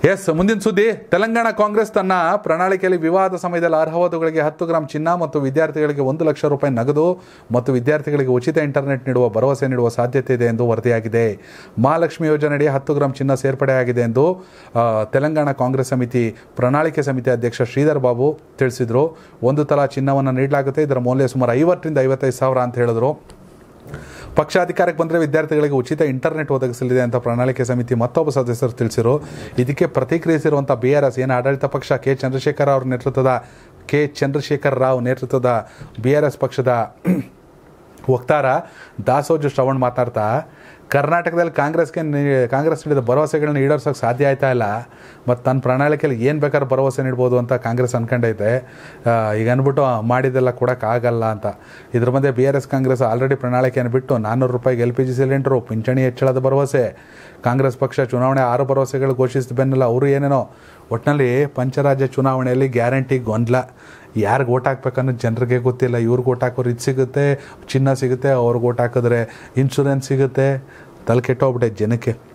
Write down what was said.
S ಮುಂದಿನ ಸುದ್ದಿ ತೆಲಂಗಾಣ ಕಾಂಗ್ರೆಸ್ ತನ್ನ ಪ್ರಣಾಳಿಕೆಯಲ್ಲಿ ವಿವಾಹದ ಸಮಯದಲ್ಲಿ ಅರ್ಹವಧುಗಳಿಗೆ ಹತ್ತು ಗ್ರಾಂ ಚಿನ್ನ ಮತ್ತು ವಿದ್ಯಾರ್ಥಿಗಳಿಗೆ ಒಂದು ಲಕ್ಷ ರೂಪಾಯಿ ನಗದು ಮತ್ತು ವಿದ್ಯಾರ್ಥಿಗಳಿಗೆ ಉಚಿತ ಇಂಟರ್ನೆಟ್ ನೀಡುವ ಭರವಸೆ ನೀಡುವ ಸಾಧ್ಯತೆ ಇದೆ ಎಂದು ವರದಿಯಾಗಿದೆ ಮಹಾಲಕ್ಷ್ಮಿ ಯೋಜನೆಯಡಿ ಹತ್ತು ಗ್ರಾಂ ಚಿನ್ನ ಸೇರ್ಪಡೆಯಾಗಿದೆ ಎಂದು ಆ, ತೆಲಂಗಾಣ ಕಾಂಗ್ರೆಸ್ ಸಮಿತಿ ಪ್ರಣಾಳಿಕೆ ಸಮಿತಿ ಅಧ್ಯಕ್ಷ ಶ್ರೀಧರ್ ಬಾಬು ತಿಳಿಸಿದರು ಒಂದು ತಲಾ ಚಿನ್ನವನ್ನು ನೀಡಲಾಗುತ್ತೆ ಇದರ ಮೌಲ್ಯ ಸುಮಾರು ಐವತ್ತರಿಂದ ಐವತ್ತೈದು ಸಾವಿರ ಅಂತ ಹೇಳಿದ್ರು ಪಕ್ಷ ಅಧಿಕಾರಕ್ಕೆ ಬಂದರೆ ವಿದ್ಯಾರ್ಥಿಗಳಿಗೆ ಉಚಿತ ಇಂಟರ್ನೆಟ್ ಒದಗಿಸಲಿದೆ ಅಂತ ಪ್ರಣಾಳಿಕೆ ಸಮಿತಿ ಮತ್ತೊಬ್ಬ ಸದಸ್ಯರು ತಿಳಿಸಿರು ಇದಕ್ಕೆ ಪ್ರತಿಕ್ರಿಯಿಸಿರುವಂಥ ಬಿ ಆರ್ ಎಸ್ ಏನು ಆಡಳಿತ ಪಕ್ಷ ಕೆ ಚಂದ್ರಶೇಖರ್ ಅವ್ರ ನೇತೃತ್ವದ ಕೆ ಚಂದ್ರಶೇಖರ್ ರಾವ್ ನೇತೃತ್ವದ ಬಿ ಆರ್ ಎಸ್ ಪಕ್ಷದ ವಕ್ತಾರ ದಾಸೋಜು ಶ್ರವಣ್ ಮಾತಾಡ್ತಾ ಕರ್ನಾಟಕದಲ್ಲಿ ಕಾಂಗ್ರೆಸ್ಗೆ ನೀ- ಕಾಂಗ್ರೆಸ್ ನೀಡಿದ ಭರವಸೆಗಳನ್ನ ಈಡೇರ್ಸೋಕೆ ಸಾಧ್ಯ ಆಯ್ತಾ ಇಲ್ಲ ಮತ್ತು ತನ್ನ ಪ್ರಣಾಳಿಕೆಯಲ್ಲಿ ಏನು ಬೇಕಾದ್ರೂ ಭರವಸೆ ನೀಡ್ಬೋದು ಅಂತ ಕಾಂಗ್ರೆಸ್ ಅನ್ಕೊಂಡೈತೆ ಆ, ಈಗ ಅಂದ್ಬಿಟ್ಟು ಮಾಡಿದ್ದೆಲ್ಲ ಕೊಡೋಕ್ಕಾಗಲ್ಲ ಅಂತ ಇದ್ರ ಮಧ್ಯೆ B R S Congress already ಪ್ರಣಾಳಿಕೆಯನ್ನು ಬಿಟ್ಟು ನಾನ್ನೂರು ರೂಪಾಯಿಗೆ ಎಲ್ ಪಿ ಜಿ ಸಿಲಿಂಡರು ಪಿಂಚಣಿ ಹೆಚ್ಚಳದ ಭರವಸೆ ಕಾಂಗ್ರೆಸ್ ಪಕ್ಷ ಚುನಾವಣೆ ಆರು ಭರವಸೆಗಳು ಘೋಷಿಸಿದ ಬೆನ್ನಲ್ಲ ಅವರು ಏನೇನೋ ಒಟ್ಟಿನಲ್ಲಿ ಪಂಚರಾಜ್ಯ ಚುನಾವಣೆಯಲ್ಲಿ ಗ್ಯಾರಂಟಿ ಗೊಂದಲ ಯಾರಿಗೆ ಓಟ್ ಹಾಕ್ಬೇಕನ್ನೋದು ಜನರಿಗೆ ಗೊತ್ತಿಲ್ಲ ಇವ್ರಿಗೆ ಓಟ್ ಹಾಕೋರು ಇದು ಸಿಗುತ್ತೆ ಚಿನ್ನ ಸಿಗುತ್ತೆ ಅವ್ರಿಗೆ ಓಟ್ ಹಾಕಿದ್ರೆ ಇನ್ಶೂರೆನ್ಸ್ ಸಿಗುತ್ತೆ ತಲೆ ಕೆಟ್ಟೋಗ್ಬಿಟ್ಟೆ ಜನಕ್ಕೆ